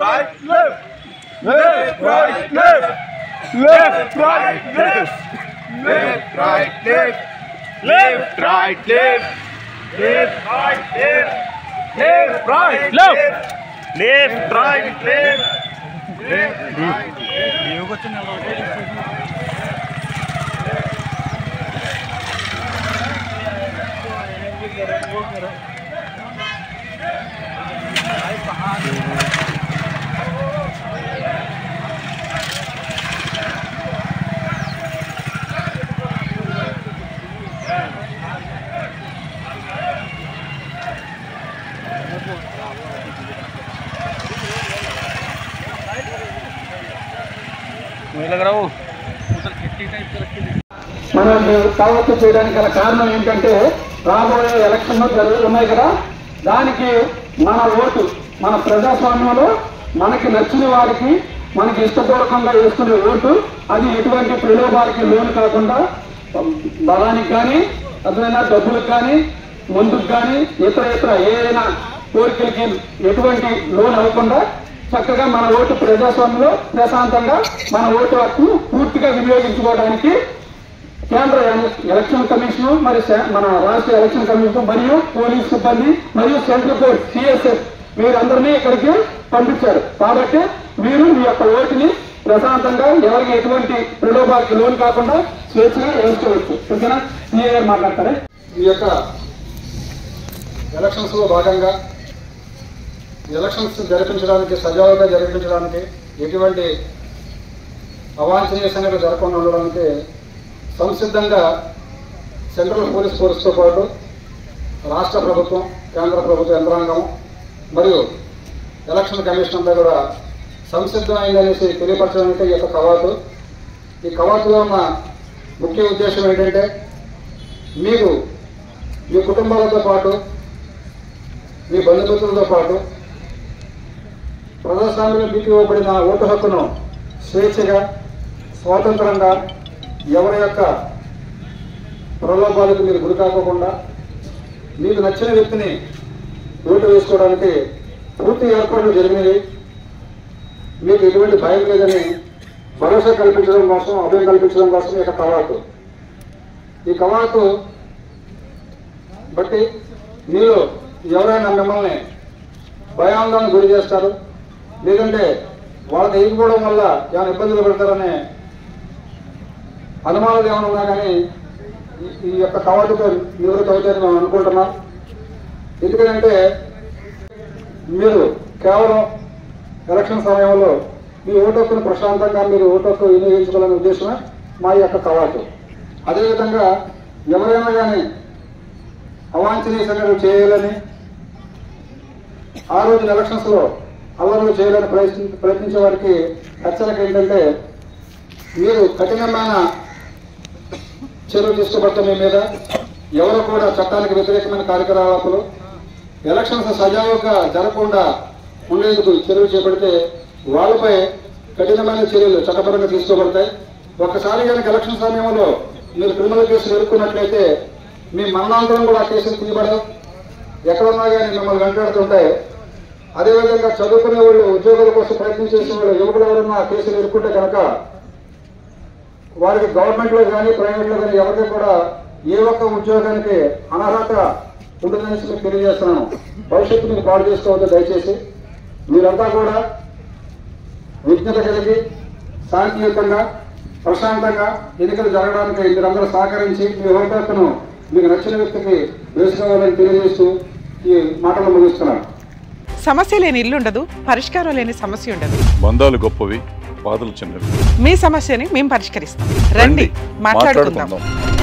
right, left. Left, right, left. Left, right, left. Left, right, left. Left, right, left. Left, right, left. Left, right, left. Left, right, left. Left, right, మనం తావత్తు చేయడానికి గల కారణం ఏంటంటే రాబోయే ఎలక్షన్లు జరుగుతున్నాయి కదా దానికి మన ఓటు మన ప్రజాస్వామ్యంలో మనకి నచ్చిన వారికి మనకి ఇష్టపూర్వకంగా వేసుకునే ఓటు అది ఎటువంటి ప్రలోభాలకి లోను కాకుండా బలానికి కానీ అదైనా డబ్బులకు కానీ ముందుకు కానీ ఇతర ఇతర ఏదైనా కోరికలకి ఎటువంటి లోన్ అవ్వకుండా చక్కగా మన ఓటు ప్రజాస్వామ్యంలో ప్రశాంతంగా మన ఓటు హక్కు పూర్తిగా వినియోగించుకోవడానికి కేంద్ర ఎల- ఎలక్షన్ కమిషన్ మరి సే- మన రాష్ట్ర ఎలక్షన్ కమిషన్ మరియు పోలీస్ సిబ్బంది మరియు సెంట్రల్ కోర్ట్ సిఎస్ఎఫ్ మీరందరినీ ఇక్కడికి పంపించారు కాబట్టి మీరు మీ యొక్క ఓటుని ప్రశాంతంగా ఎవరికి ఎటువంటి ప్రలోభాలకి లోన్ కాకుండా స్వేచ్ఛగా వేసుకోవచ్చు ఓకేనా సీఏ గారు మాట్లాడతారా ఈ యొక్క ఎలక్షన్స్ లో భాగంగా ఎలక్షన్స్ జరిపించడానికి సజావుగా జరిపించడానికి ఎటువంటి అవాంఛనీయ సంఘటనలు జరగకుండా ఉండడానికి సంసిద్ధంగా సెంట్రల్ పోలీస్ ఫోర్స్తో పాటు రాష్ట్ర ప్రభుత్వం కేంద్ర ప్రభుత్వ యంత్రాంగం మరియు ఎలక్షన్ కమిషన్ అంతా కూడా సంసిద్ధమైందనేసి తెలియపరచడానికి ఈ యొక్క కవాతు ఈ కవాతులో ఉన్న ముఖ్య ఉద్దేశం ఏంటంటే మీరు మీ కుటుంబాలతో పాటు మీ బంధుమిత్రులతో పాటు ప్రజాస్వామ్యంలో మీకు ఇవ్వబడిన ఓటు హక్కును స్వేచ్ఛగా స్వాతంత్రంగా ఎవరి యొక్క ప్రలోభాలకు మీరు గురి కాకోకుండా మీకు నచ్చిన వ్యక్తిని ఓటు వేసుకోవడానికి పూర్తి ఏర్పాట్లు జరిగినవి మీకు ఎటువంటి భయం లేదని భరోసా కల్పించడం కోసం అభయం కల్పించడం కోసం ఈ యొక్క కవాతు ఈ కవాతు బట్టి మీరు ఎవరైనా మిమ్మల్ని భయాందోళన గురి చేస్తారు లేదంటే వాళ్ళకి ఎగిపోవడం వల్ల ఏమైనా ఇబ్బందులు పెడతారనే అనుమానాలు ఏమైనా ఉన్నా కానీ ఈ- ఈ యొక్క కవాటుతో నివృత్తి అవుతాయని మేము అనుకుంటున్నాం ఎందుకంటే మీరు కేవలం ఎలక్షన్ సమయంలో మీ ఓటు హక్కును ప్రశాంతంగా మీరు ఓటు హక్కు వినియోగించుకోవాలనే ఉద్దేశమే మా యొక్క కవాటు అదేవిధంగా ఎవరైనా కానీ అవాంఛనీయ సంఘటనలు చేయాలని ఆ రోజు ఎలక్షన్స్ లో అల్లర్లు చేయాలని ప్రయత్ని ప్రయత్నించే వారికి హెచ్చరిక ఏంటంటే మీరు కఠినమైన చర్యలు తీసుకోబడతాం మీ మీద ఎవరు కూడా చట్టానికి వ్యతిరేకమైన కార్యకలాపాలు ఎలక్షన్స్ సజావుగా జరగకుండా ఉండేందుకు చర్యలు చేపడితే వాళ్ళపై కఠినమైన చర్యలు చట్టపరంగా తీసుకోబడతాయి ఒక్కసారి కనుక ఎలక్షన్ సమయంలో మీరు క్రిమినల్ కేసులు ఎదుర్కొన్నట్లయితే మీ మరణాంతరం కూడా ఆ కేసులు తీయబడవు ఎక్కడున్నా కానీ మిమ్మల్ని వెంటాడుతుంటాయి అదేవిధంగా చదువుకునే వాళ్ళు ఉద్యోగాల కోసం ప్రయత్నం చేసే వాళ్ళు యువకులు ఎవరన్నా ఆ కేసులు ఎదుర్కొంటే కనుక వారికి గవర్నమెంట్ లో కానీ ప్రైవేట్ లో కానీ ఎవరికి కూడా ఏ ఒక్క ఉద్యోగానికి అనర్హత ఉంటుందనేసి మీకు తెలియజేస్తున్నాను భవిష్యత్తు మీకు పాడు చేసుకోవద్దు దయచేసి మీరంతా కూడా విజ్ఞత కలిగి శాంతియుతంగా ప్రశాంతంగా ఎన్నికలు జరగడానికి మీరందరూ సహకరించి మీ ఓటు హక్కును మీకు నచ్చిన వ్యక్తికి వేసుకోవాలని తెలియజేస్తూ ఈ మాటలు ముగిస్తున్నాను సమస్య లేని ఇల్లు ఉండదు పరిష్కారం లేని సమస్య ఉండదు బంధాలు గొప్పవి బాధలు చిన్నవి మీ సమస్యని మేము పరిష్కరిస్తాం రండి మాట్లాడుకుందాం మాట్లాడుకుందాం